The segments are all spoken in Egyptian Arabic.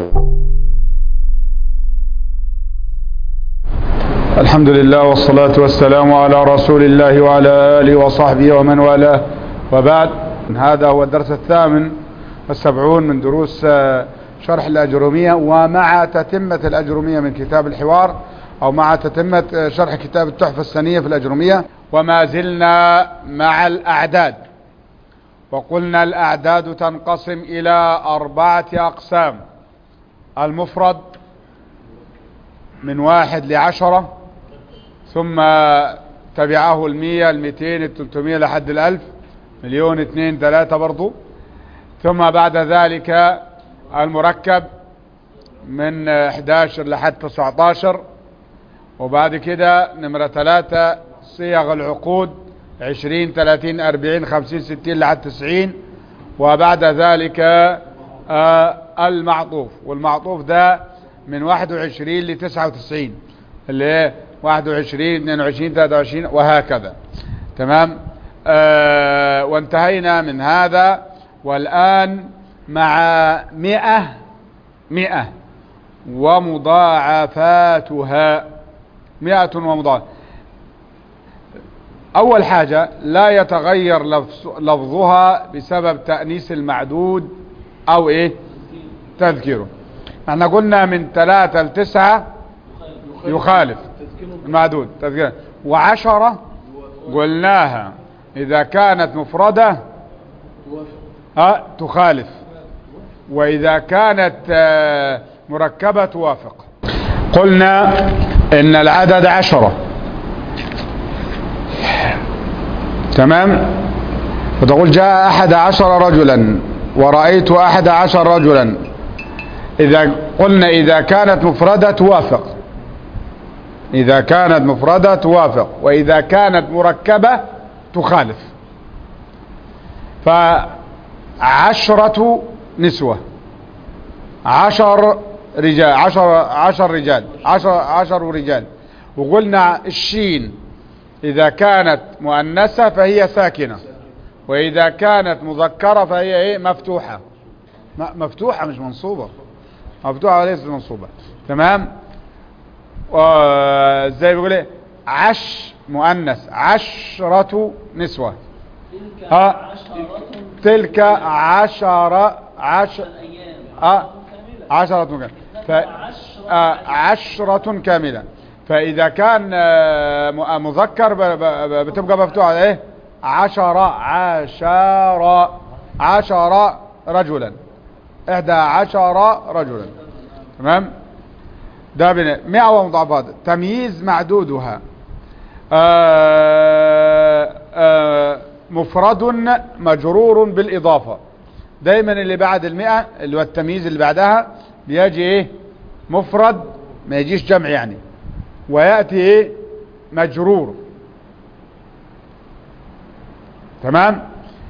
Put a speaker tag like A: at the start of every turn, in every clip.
A: الحمد لله والصلاة والسلام على رسول الله وعلى آله وصحبه ومن والاه وبعد هذا هو الدرس الثامن والسبعون من دروس شرح الأجرومية ومع تتمة الأجرومية من كتاب الحوار أو مع تتمة شرح كتاب التحفة السنية في الأجرومية وما زلنا مع الأعداد وقلنا الأعداد تنقسم إلى أربعة أقسام المفرد من واحد لعشرة ثم تبعه المية الميتين التلتمية لحد الألف مليون اثنين ثلاثة برضو ثم بعد ذلك المركب من 11 لحد 19 وبعد كده نمرة ثلاثة صيغ العقود 20 30 40 50 60 لحد 90 وبعد ذلك آه المعطوف والمعطوف ده من 21 ل 99 اللي هي 21 22 23 وهكذا تمام آه وانتهينا من هذا والآن مع مئة مئة ومضاعفاتها مئة ومضاعفة أول حاجة لا يتغير لفظ لفظها بسبب تأنيس المعدود أو إيه تذكيره احنا قلنا من ثلاثة لتسعة يخالف المعدود تذكيره وعشرة قلناها إذا كانت مفردة أه تخالف وإذا كانت آه مركبة توافق قلنا إن العدد عشرة تمام وتقول جاء أحد عشر رجلا ورأيت أحد عشر رجلا إذا قلنا إذا كانت مفردة توافق إذا كانت مفردة توافق وإذا كانت مركبة تخالف فعشرة نسوة عشر رجال عشر, عشر رجال عشر, عشر رجال وقلنا الشين إذا كانت مؤنثة فهي ساكنة وإذا كانت مذكرة فهي إيه مفتوحة مفتوحة مش منصوبة مفتوحة وليست منصوبة تمام ازاي بيقول ايه عش مؤنث عشرة نسوة ها تلك عشرة عشر اه عشرة كاملة ف... آه عشرة كاملة فإذا كان آه مذكر بتبقى مفتوحة ايه عشرة عشر عشر رجلا احدى عشر رجلا تمام ده بنا مئة ومضاعفات تمييز معدودها آآ آآ مفرد مجرور بالإضافة دايما اللي بعد المئة اللي هو التمييز اللي بعدها بيجي ايه مفرد ما يجيش جمع يعني ويأتي ايه مجرور تمام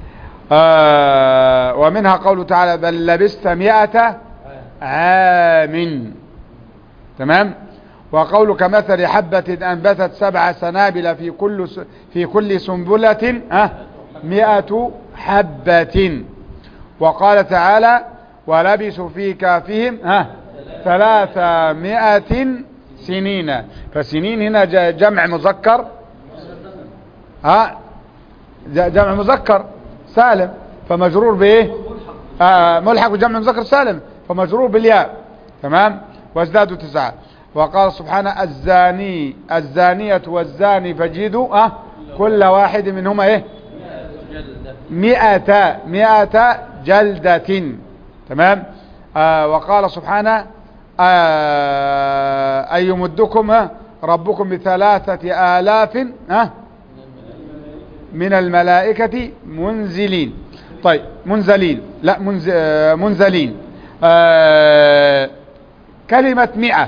A: آه ومنها قوله تعالى بل لبست مئة عام تمام وقول كمثل حبة أنبتت سبع سنابل في كل في كل سنبلة أه مئة حبة وقال تعالى ولبسوا في كافهم ها ثلاثمائة سنين فسنين هنا جمع مذكر ها جمع مذكر سالم فمجرور بايه آه ملحق بجمع مذكر سالم فمجرور بالياء تمام وازدادوا تسعة وقال سبحانه الزاني الزانية والزاني فجدوا أه كل واحد منهما ايه مئة مئة جلدة تمام آه وقال سبحانه آه أن يمدكم ربكم بثلاثة آلاف أه من الملائكة منزلين طيب منزلين لا منز منزلين آه كلمة مئة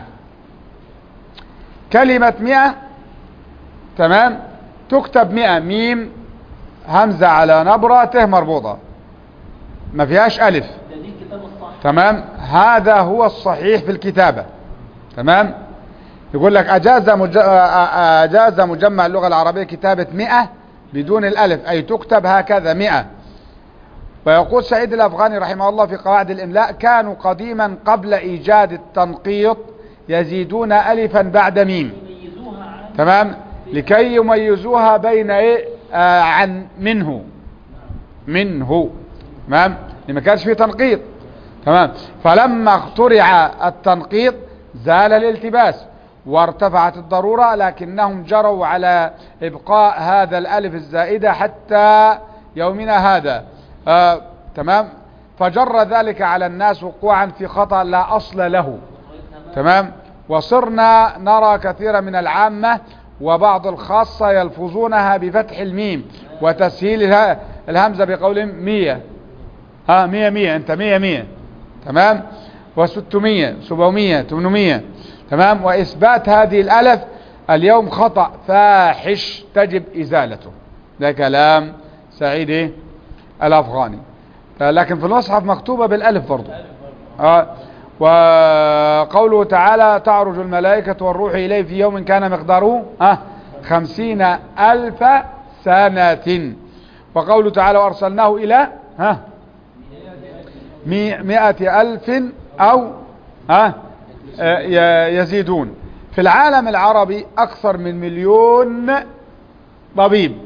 A: كلمة مئة تمام تكتب مئة ميم همزة على نبرة ته مربوطة ما فيهاش ألف تمام هذا هو الصحيح في الكتابة تمام يقول لك أجاز, مج... أجاز مجمع اللغة العربية كتابة مئة بدون الألف أي تكتب هكذا مئة ويقول سعيد الأفغاني رحمه الله في قواعد الإملاء كانوا قديما قبل إيجاد التنقيط يزيدون ألفا بعد ميم
B: يميزوها عن
A: تمام لكي يميزوها بين إيه آه عن منه منه تمام لما كانش فيه تنقيط تمام فلما اخترع التنقيط زال الالتباس وارتفعت الضرورة لكنهم جروا على إبقاء هذا الألف الزائدة حتى يومنا هذا آه تمام فجر ذلك على الناس وقوعا في خطأ لا أصل له تمام وصرنا نرى كثيرا من العامة وبعض الخاصة يلفظونها بفتح الميم وتسهيل اله- الهمزة بقولهم مية ها مية مية انت مية مية تمام وستمية سبعمية تمنمية تمام وإثبات هذه الألف اليوم خطأ فاحش تجب إزالته ده كلام سعيد إيه؟ الأفغاني لكن في المصحف مكتوبة بالألف برضو آه وقوله تعالى تعرج الملائكة والروح إليه في يوم كان مقداره آه خمسين ألف سنة وقوله تعالى وأرسلناه إلى ها مي- مئة ألف أو ها آه، ي- يزيدون في العالم العربي أكثر من مليون طبيب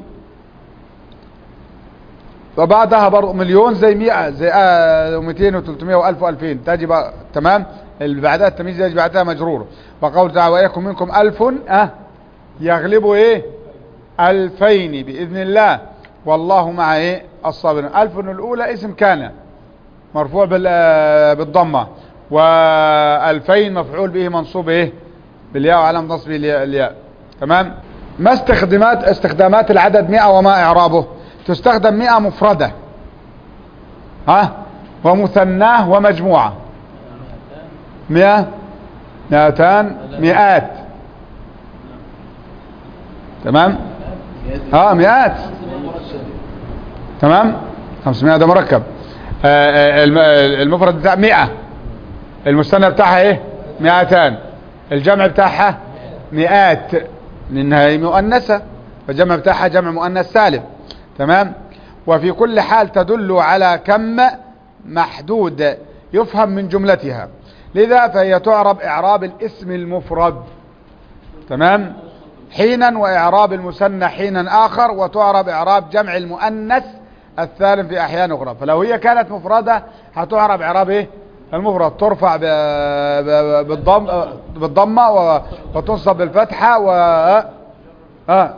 A: وبعدها برضه مليون زي 100 زي آه 200 و300 و1000 و2000 تجي بقى تمام اللي بعدها التمييز يجي بعدها مجرور وقول تعالى ويكن منكم ألف أه يغلبوا ايه ألفين بإذن الله والله مع ايه الصابرين ألف الأولى اسم كان مرفوع بال- آه، بالضمة وألفين مفعول به منصوب ايه بالياء وعلم نصب الياء الياء. تمام ما استخدامات استخدامات العدد 100 وما إعرابه تستخدم 100 مفردة ها ومثناه ومجموعة 100 مئتان مئات تمام اه مئات تمام 500 ده مركب آه، آه، الم- المفرد بتاع 100 المثنى بتاعها ايه 200 الجمع بتاعها مئات لانها هي مؤنثه فالجمع بتاعها جمع مؤنث سالم تمام وفي كل حال تدل على كم محدود يفهم من جملتها لذا فهي تعرب اعراب الاسم المفرد تمام حينا واعراب المثنى حينا اخر وتعرب اعراب جمع المؤنث الثالث في احيان اخرى فلو هي كانت مفردة هتعرب اعراب ايه المفرد ترفع ب- ب- بالضم بالضمة و- وتنصب بالفتحة و اه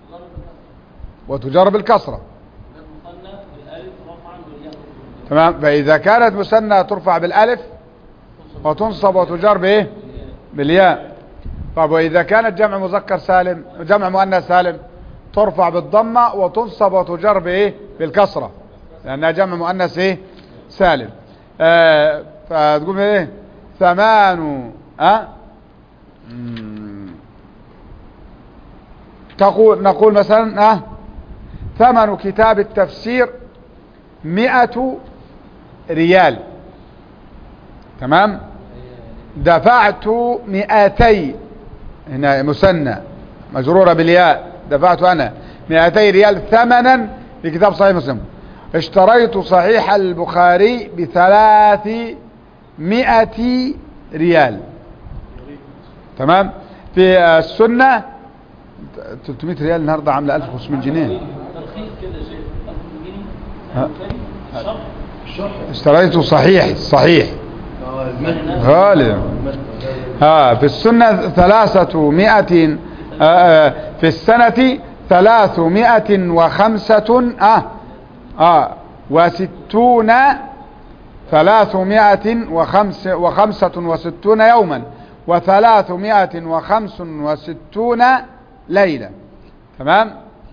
A: وتجر بالكسرة
B: المثنى بالالف رفعا والياء
A: تمام فإذا كانت مثنى ترفع بالألف وتنصب وتجر بإيه بالياء طب وإذا كانت جمع مذكر سالم جمع مؤنث سالم ترفع بالضمة وتنصب وتجر بإيه بالكسرة لأنها جمع مؤنث إيه سالم آه فتقول إيه ثمان أه مم. تقول نقول مثلا أه ثمن كتاب التفسير مئة ريال تمام دفعت مئتي هنا مثنى مجرورة بالياء دفعت أنا مئتي ريال ثمنا لكتاب صحيح مسلم اشتريت صحيح البخاري بثلاث مئة ريال تمام في السنة 300 ريال النهاردة عاملة 1500 جنيه
B: تلخيص كده يا شيخ 1000 جنيه
A: ها.
B: شرح
C: الشرح
A: اشتريت صحيح صحيح
C: اه المتن
A: غالي
C: المتن.
A: ها في السنة ثلاثة مئة آه، في السنة ثلاثمائة وخمسة آه آه وستون ثلاثمائة وخمس وخمسة وستون يوما وثلاثمائة وخمس وستون ليلة تمام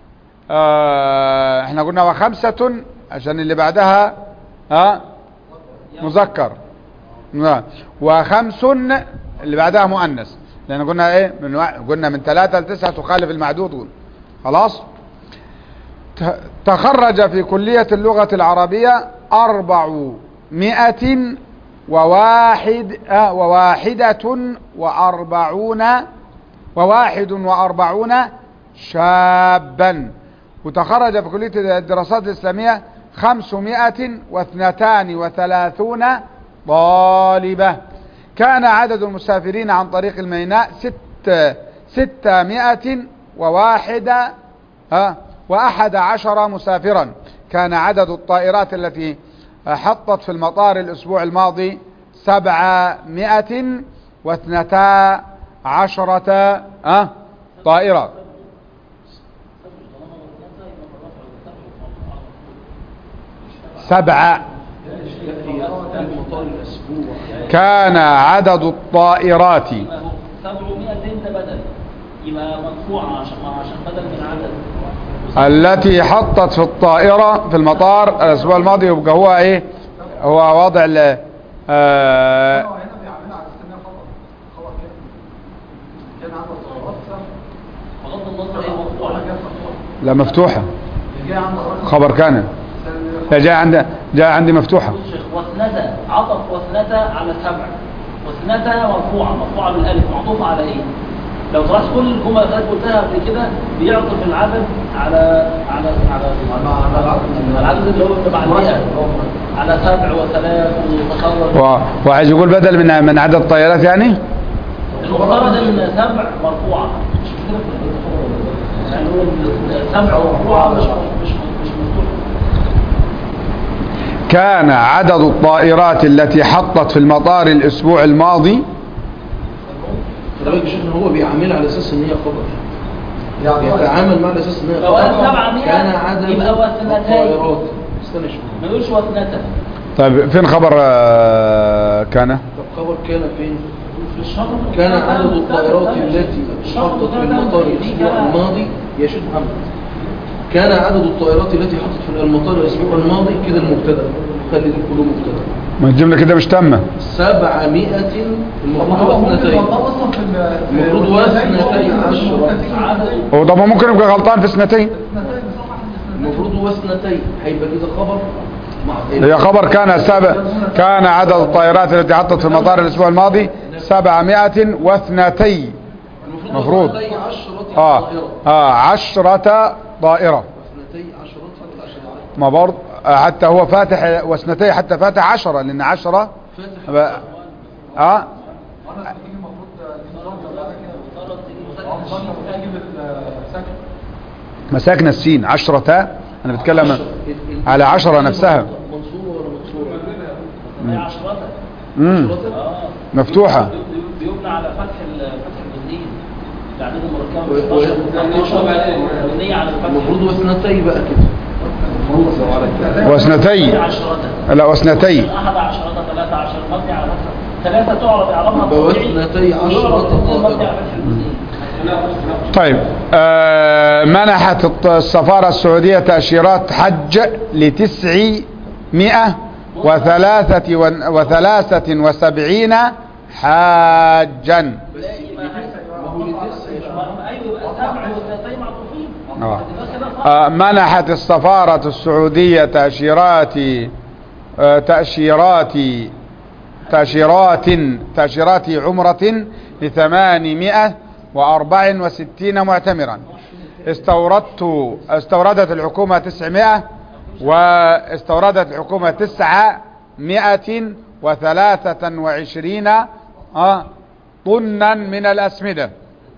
A: آه احنا قلنا وخمسة عشان اللي بعدها ها مذكر نعم. وخمس اللي بعدها مؤنث لان قلنا ايه من وا- قلنا من ثلاثة لتسعة تخالف المعدود قول. خلاص ت- تخرج في كلية اللغة العربية أربعمائة وواحد آه وواحدة وأربعون وواحد وأربعون شابا وتخرج في كلية الدراسات الإسلامية خمسمائة واثنتان وثلاثون طالبة كان عدد المسافرين عن طريق الميناء ست ستمائة وواحد ها وأحد عشر مسافرا كان عدد الطائرات التي حطت في المطار الأسبوع الماضي سبعمائة واثنتا عشرة ها طائرة سبعة
C: المطار الأسبوع
A: كان عدد الطائرات
B: 700 ده بدل يبقى مرفوعة عشان عشان بدل من عدد
A: التي حطت في الطائرة في المطار الأسبوع الماضي يبقى هو إيه هو وضع ال آه
D: هنا بيعملها على اساس انها خبر خبر كده كان عندك طيارات
B: بغض النظر ايه مرفوعة
D: ولا جت مفتوحه
A: لا مفتوحة
D: اللي جاي عندك رقم
A: خبر كان لا جاء عندي جاء عندي مفتوحة
B: بص يا شيخ واثنتا عطف واثنتا على سبع واثنتا مرفوعة مرفوعة بالالف معطوفة على ايه؟ لو تلاحظ كل الجمل اللي أنا قلتها قبل كده بيعطف العدد على على على
D: على العدد.
B: على العدد اللي هو تبع المئة على سبع وثلاث وتخرج
A: و- وعايز يقول بدل من من عدد الطائرات يعني
B: المفترض ان سبع مرفوعة مش كده يعني هو سبع مرفوعة مش مش مش مفتوحة
A: كان عدد الطائرات التي حطت في المطار الأسبوع الماضي
C: خلي بالك يا شيخنا هو بيعاملها على أساس إن هي خبر
D: يعني
C: بيتعامل معها على أساس إن هي
B: لو قال
C: خبر
B: 700
C: كان عدد
B: يبقى واثنتين.
C: الطائرات استنى شوية
B: ما يقولش واثنتا
A: طيب فين خبر آه، كان
C: طب خبر كان فين؟
B: في الشهر
C: كان عدد الطائرات التي حطت في المطار الأسبوع الماضي يا شيخ محمد كان عدد الطائرات التي حطت في المطار الأسبوع الماضي كده المبتدأ خلي دي كله مبتدأ
A: ما الجملة كده مش تامة
C: سبعمائة المفروض واثنتين
D: اصلا في ال- في
C: المفروض واثنتين عشرة
A: هو طب ما ممكن يبقى غلطان في سنتين
C: المفروض واثنتين هيبقى كده خبر مع
A: هي خبر كان سبع كان عدد الطائرات التي حطت في المطار الأسبوع الماضي سبعمائة واثنتي
C: المفروض
A: مفروض.
C: واثنتي عشرة
A: آه
C: طائرة
A: آه عشرة طائرة
C: واثنتي عشرة طائرة
A: ما برض آه، حتى هو فاتح واثنتي حتى فاتح عشرة لأن عشرة
C: فاتح
A: بقى- اه
D: وانا تيجي المفروض دي مضاد ولا كده اه مضاد تجيب السكن
A: مساكن السين عشرة أنا بتكلم
C: عشرة. ال- ال-
A: على عشرة نفسها
C: منصوبة ولا مكسورة؟
B: هي عشرات
A: مم.
B: اه
A: مفتوحة
B: بي- بيبنى على فتح ال- فتح الجزئين الأعداد المركبة
C: و-
B: 16
C: و-
B: 16 مبنية على الفتح
C: المفروض واثنتي بقى كده المفروض على كده
A: واثنتي
B: عشرات
A: لا واثنتي
B: أحد عشرة ثلاثة عشر مبني على فتح ثلاثة تعرف إعرابها
C: يبقى
B: طبيعي
C: واثنتي عشرة
B: ويعرف الاثنين مبني
C: طائرة.
B: على فتح الجزئين
A: طيب آه منحت الط- السفارة السعودية تأشيرات حج لتسعمائة وثلاثة ون- وثلاثة وسبعين حاجا
C: ما هو لتسع يا شباب.
B: أيوة يبقى سبع واثنتين معطوفين
A: آه.
B: يبقى كده صح.
A: آه منحت السفارة السعودية تأشيرات آه تأشيرات تأشيرات تأشيرات عمرة لثمانمائة وأربع وستين معتمرا استوردت استوردت الحكومة تسعمائة واستوردت الحكومة تسعمائة وثلاثة وعشرين آه طنا من الأسمدة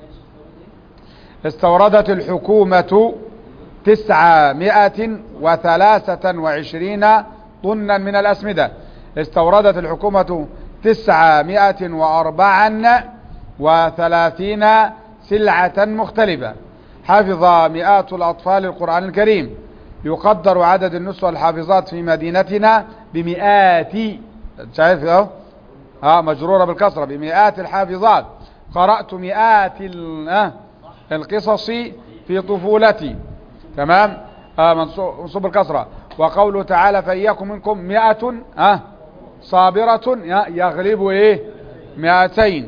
A: استوردت الحكومة تسعمائة وثلاثة وعشرين طنا من الأسمدة استوردت الحكومة تسعمائة وأربعا وثلاثين سلعة مختلفة حفظ مئات الأطفال القرآن الكريم يقدر عدد النسوة الحافظات في مدينتنا بمئات شايف اهو ها مجرورة بالكسرة بمئات الحافظات قرأت مئات ال- آه، القصص في طفولتي تمام آه منصوب منصوب بالكسرة وقوله تعالى فإياكم منكم مئة آه صابرة ي- يغلب ايه مئتين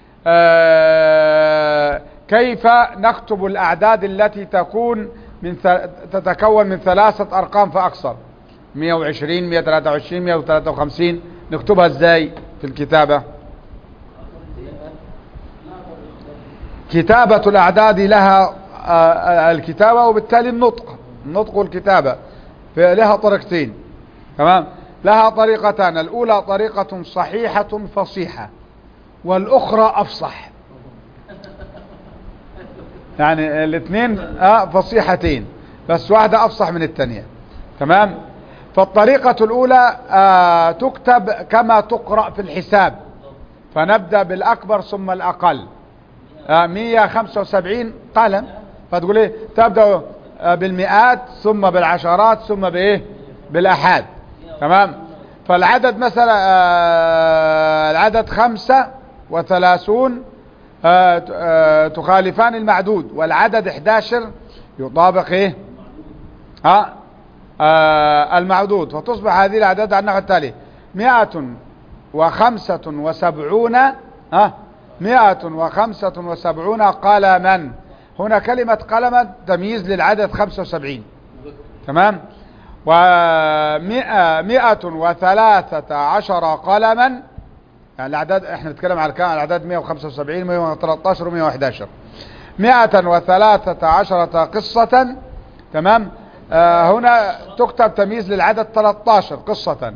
A: آه كيف نكتب الأعداد التي تكون من ث- تتكون من ثلاثة أرقام فأكثر 120 123 153 نكتبها ازاي في الكتابة كتابة الأعداد لها آه، آه، الكتابة وبالتالي النطق النطق والكتابة في لها طريقتين تمام لها طريقتان الأولى طريقة صحيحة فصيحة والأخرى أفصح يعني الاثنين آه فصيحتين بس واحدة أفصح من الثانية تمام فالطريقة الأولى آه تكتب كما تقرأ في الحساب فنبدأ بالأكبر ثم الأقل آه 175 قلم فتقول ايه تبدأ آه بالمئات ثم بالعشرات ثم بايه بالأحاد تمام فالعدد مثلا آه العدد خمسة وثلاثون آه آه تخالفان المعدود والعدد 11 يطابق ايه ها آه المعدود فتصبح هذه الاعداد على النحو التالي مئة وخمسة وسبعون ها مئة وخمسة وسبعون قلما هنا كلمة قلما تمييز للعدد خمسة وسبعين تمام ومئة مئة وثلاثة عشر قلما يعني الاعداد احنا بنتكلم على كام على الاعداد 175 113 و111 113 عشرة قصة تمام آه هنا تكتب تمييز للعدد 13 قصة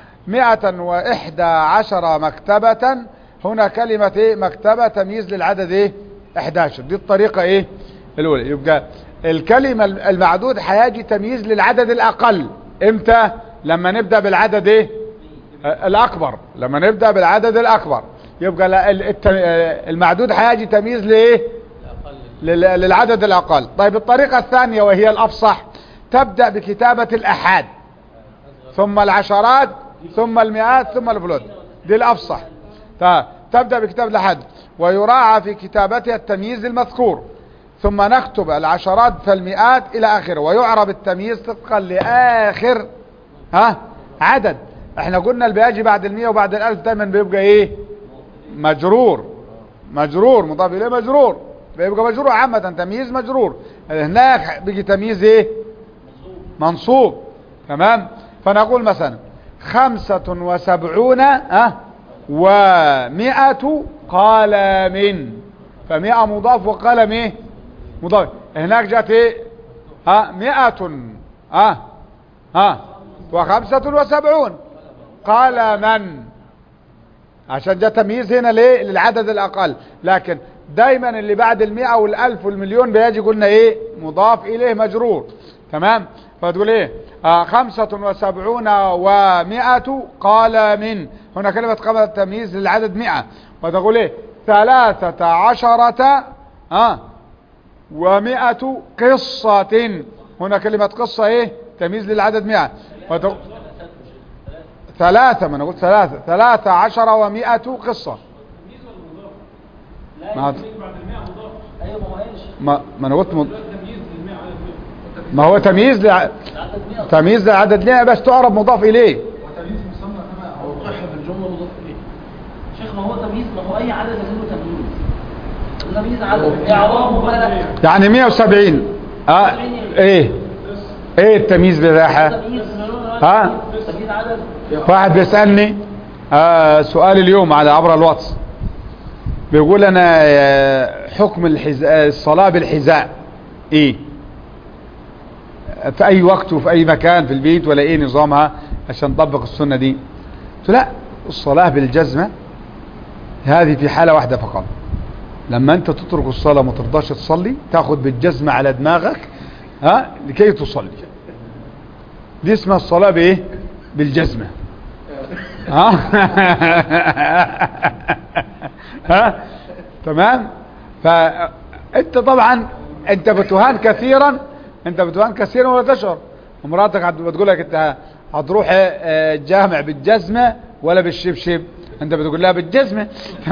A: 111 مكتبة هنا كلمة ايه مكتبة تمييز للعدد ايه 11 دي الطريقة ايه الاولى يبقى الكلمة المعدود هيجي تمييز للعدد الاقل امتى لما نبدأ بالعدد ايه الاكبر لما نبدأ بالعدد الاكبر يبقى لا- ال- الت- المعدود هيجي تمييز لايه لل- للعدد الاقل طيب الطريقة الثانية وهي الافصح تبدأ بكتابة الاحاد ثم العشرات ثم المئات ثم الفلوت دي الافصح طيب تبدأ بكتابة الاحاد ويراعى في كتابتها التمييز المذكور ثم نكتب العشرات فالمئات الى اخره ويعرب التمييز طبقا لاخر ها عدد احنا قلنا اللي بيجي بعد المية وبعد الالف دايما بيبقى ايه مجرور مجرور مضاف اليه مجرور بيبقى مجرور عامة تمييز مجرور هناك بيجي تمييز ايه منصوب تمام فنقول مثلا خمسة وسبعون اه ومئة قلم فمئة مضاف وقلم ايه مضاف هناك جاءت ايه ها مئة ها ها وخمسة وسبعون قلما عشان جاء تمييز هنا ليه للعدد الاقل لكن دايما اللي بعد المئة والالف والمليون بيجي قلنا ايه مضاف اليه مجرور تمام فتقول ايه آه خمسة وسبعون ومئة قلم هنا كلمة قبل التمييز للعدد مئة وتقول ايه ثلاثة عشرة آه ومئة قصة هنا كلمة قصة ايه تمييز للعدد مئة وتقول ثلاثة ما انا قلت ثلاثة ثلاثة عشر ومئة قصة
B: لا
A: ما
B: ايوه ما هو قالش
A: ما, ما انا قلت مض... ما هو تمييز لع...
B: العدد 100
A: تمييز لعدد ليه بس تعرب مضاف اليه
D: وتمييز مسمى كما
C: او طرحها في الجمله مضاف اليه
B: شيخ ما هو تمييز ما هو اي عدد يجيب له تمييز التمييز عدد اعرابه بقى
A: يعني 170 اه ايه ايه التمييز بتاعها
B: تمييز
A: ها؟
B: تمييز عدد
A: واحد بيسألني آه سؤال اليوم على عبر الواتس بيقول انا آه، حكم الحذاء الصلاة بالحذاء ايه في اي وقت وفي اي مكان في البيت ولا ايه نظامها عشان نطبق السنة دي قلت لا الصلاة بالجزمة هذه في حالة واحدة فقط لما انت تترك الصلاة ما ترضاش تصلي تاخد بالجزمة على دماغك ها لكي تصلي دي اسمها الصلاة بايه بالجزمة ها ها تمام فانت طبعا انت بتهان كثيرا انت بتهان كثيرا ولا تشعر مراتك هت- بتقول لك انت هتروح آه، الجامع بالجزمة ولا بالشبشب انت بتقول لها بالجزمة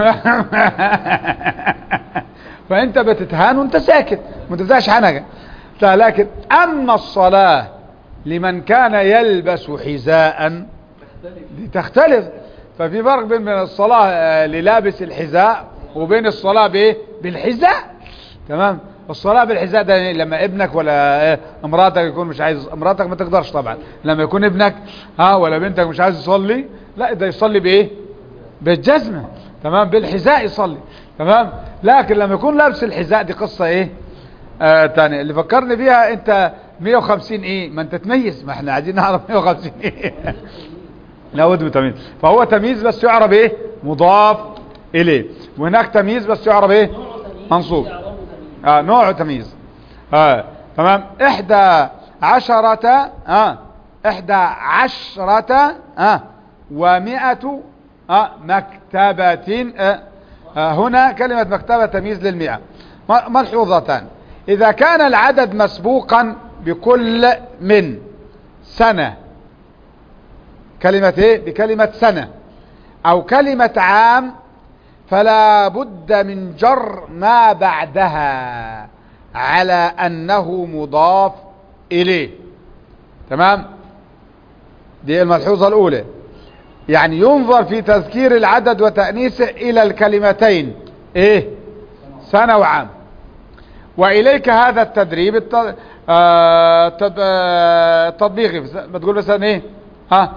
A: فانت بتتهان وانت ساكت ما تفتحش حنكة لا، لكن اما الصلاة لمن كان يلبس حذاء دي تختلف ففي فرق بين بين الصلاة آه، للابس الحذاء وبين الصلاة بايه بالحذاء تمام الصلاة بالحذاء ده لما ابنك ولا آه، امراتك يكون مش عايز امراتك ما تقدرش طبعا لما يكون ابنك ها ولا بنتك مش عايز يصلي لا ده يصلي بايه بالجزمة تمام بالحذاء يصلي تمام لكن لما يكون لابس الحذاء دي قصة ايه آه تاني اللي فكرني بيها انت 150 ايه ما انت تميز ما احنا عايزين نعرف 150 ايه لابد من تمييز فهو تمييز بس يعرف ايه مضاف اليه وهناك تمييز بس يعرف ايه منصوب اه نوع تمييز اه تمام احدى عشرة اه احدى عشرة اه ومئة اه مكتبة آه آه هنا كلمة مكتبة تمييز للمئة م- ملحوظتان اذا كان العدد مسبوقا بكل من سنة كلمة ايه بكلمة سنة او كلمة عام فلا بد من جر ما بعدها على انه مضاف اليه تمام دي الملحوظة الاولى يعني ينظر في تذكير العدد وتأنيسه الى الكلمتين ايه سنة وعام واليك هذا التدريب الت- آه، التد- آه، التطبيقي بتقول مثلا ايه ها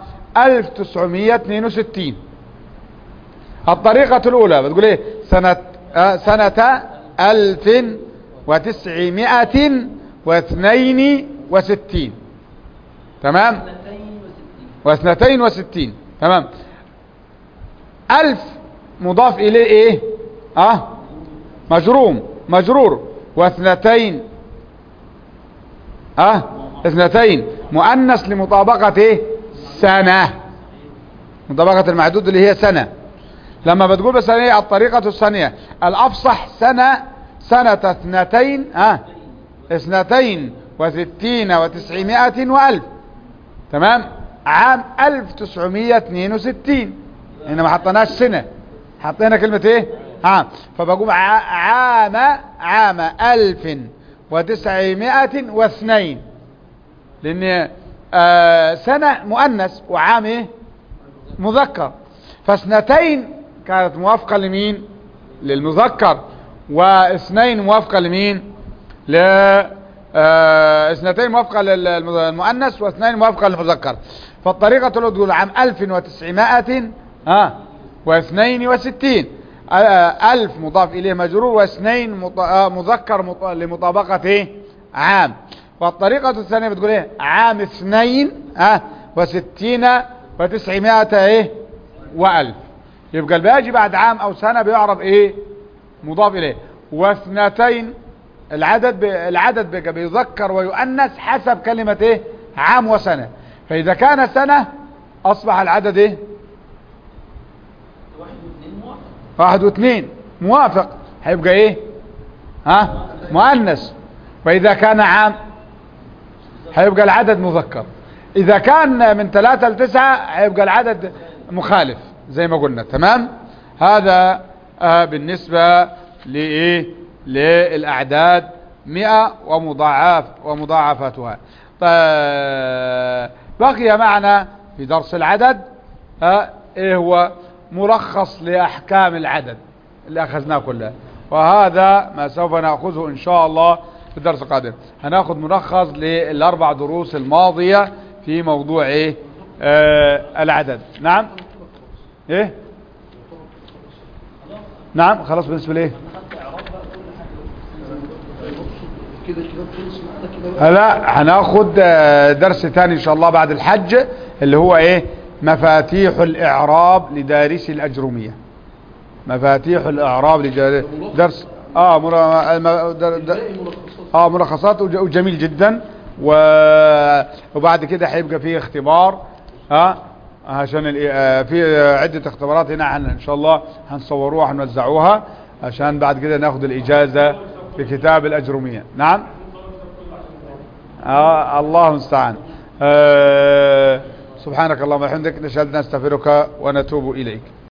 A: 1962 الطريقة الأولى بتقول إيه سنة آه سنة ألف وتسعمائة واثنين وستين تمام واثنتين وستين تمام ألف مضاف إليه إيه أه مجروم مجرور واثنتين أه اثنتين مؤنث لمطابقة إيه سنة مطابقة المعدود اللي هي سنة لما بتقول بس ايه الطريقة الثانية الافصح سنة سنة اثنتين اه اثنتين وستين وتسعمائة والف تمام عام الف تسعمية اتنين وستين هنا ما حطيناش سنة حطينا كلمة ايه عام فبقوم ع- عام عام الف وتسعمائة واثنين لان آه سنة مؤنث وعام ايه مذكر فاثنتين كانت موافقة لمين للمذكر واثنين موافقة لمين ل آه، اثنتين موافقة للمؤنث واثنين موافقة للمذكر فالطريقة الأولى تقول عام 1900 ها واثنين وستين آه، ألف مضاف إليه مجرور واثنين مط- آه، مذكر مط- لمطابقة إيه عام والطريقة الثانية بتقول إيه عام اثنين ها وستين وتسعمائة إيه وألف يبقى الباقي بعد عام أو سنة بيعرف إيه مضاف إليه واثنتين العدد ب... العدد بيبقى بيذكر ويؤنث حسب كلمة إيه عام وسنة فإذا كان سنة أصبح العدد إيه واحد واثنين موافق هيبقى ايه ها مؤنث واذا كان عام هيبقى العدد مذكر اذا كان من ثلاثة لتسعة هيبقى العدد مخالف زي ما قلنا تمام هذا آه بالنسبة لايه للاعداد مئة ومضاعف ومضاعفتها طيب بقي معنا في درس العدد آه ايه هو ملخص لأحكام العدد اللي أخذناه كله وهذا ما سوف نأخذه إن شاء الله في الدرس القادم هناخذ ملخص للأربع دروس الماضية في موضوع إيه آه العدد نعم إيه نعم خلاص بالنسبة لإيه
C: كده الكتاب خلص معانا كده
A: لا هناخد آه، درس تاني ان شاء الله بعد الحج اللي هو ايه مفاتيح الاعراب لدارسي الاجرومية مفاتيح الاعراب لدارسي درس اه مرا... الم- در... در...
C: باقي ملخصات
A: اه ملخصات وج- وجميل جدا و... وبعد كده هيبقى فيه اختبار اه عشان ال... آه، في عدة اختبارات هنا عن ان شاء الله هنصوروها هنوزعوها عشان بعد كده ناخد الاجازة في كتاب الاجرومية نعم آه الله المستعان آه سبحانك اللهم وبحمدك نشهد نستغفرك ونتوب اليك